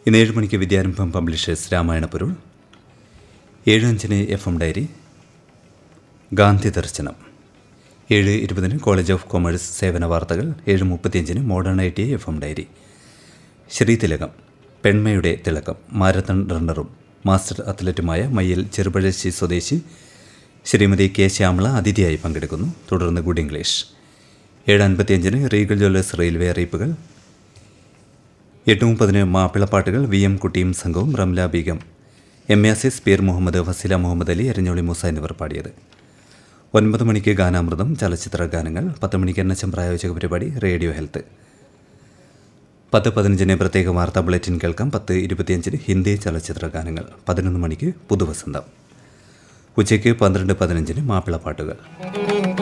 ഇന്ന് ഏഴ് മണിക്ക് വിദ്യാരംഭം പബ്ലിഷേഴ്സ് രാമായണ പൊരുൾ ഏഴ് അഞ്ചിന് എഫ് എം ഡയറി ഗാന്ധി ദർശനം ഏഴ് ഇരുപതിന് കോളേജ് ഓഫ് കൊമേഴ്സ് സേവന വാർത്തകൾ ഏഴ് മുപ്പത്തിയഞ്ചിന് modern I T F M diary ശ്രീതിലകം പെൺമയുടെ തിളക്കം മാരത്തൺ റണ്ണറും മാസ്റ്റർ അത്ലറ്റുമായ മയ്യൽ ചെറുപഴശ്ശി സ്വദേശി ശ്രീമതി കെ ശ്യാമള അതിഥിയായി പങ്കെടുക്കുന്നു തുടർന്ന് ഗുഡ് ഇംഗ്ലീഷ് ഏഴ് അൻപത്തിയഞ്ചിന് റീഗൽ ജ്വല്ലേഴ്സ് റെയിൽവേ അറിയിപ്പുകൾ എട്ട് മുപ്പതിന് മാപ്പിളപ്പാട്ടുകൾ വി എം കുട്ടിയും സംഘവും റംല ബീഗം എം എ അസീസ് പീർ മുഹമ്മദ് ഫസില മുഹമ്മദ് അലി എരഞ്ഞോളി മൂസ എന്നിവർ പാടിയത് ഒൻപത് മണിക്ക് ഗാനാമൃതം ചലച്ചിത്ര ഗാനങ്ങൾ പത്ത് മണിക്ക് എൻ എച്ച് എം പ്രായോജക പരിപാടി റേഡിയോ ഹെൽത്ത് പത്ത് പതിനഞ്ചിന് പ്രത്യേക വാർത്താ ബുള്ളറ്റിൻ കേൾക്കാം പത്ത് ഇരുപത്തിയഞ്ചിന് ഹിന്ദി ചലച്ചിത്ര ഗാനങ്ങൾ പതിനൊന്ന് മണിക്ക് പുതുവസന്തം ഉച്ചയ്ക്ക് പന്ത്രണ്ട് പതിനഞ്ചിന് മാപ്പിളപ്പാട്ടുകൾ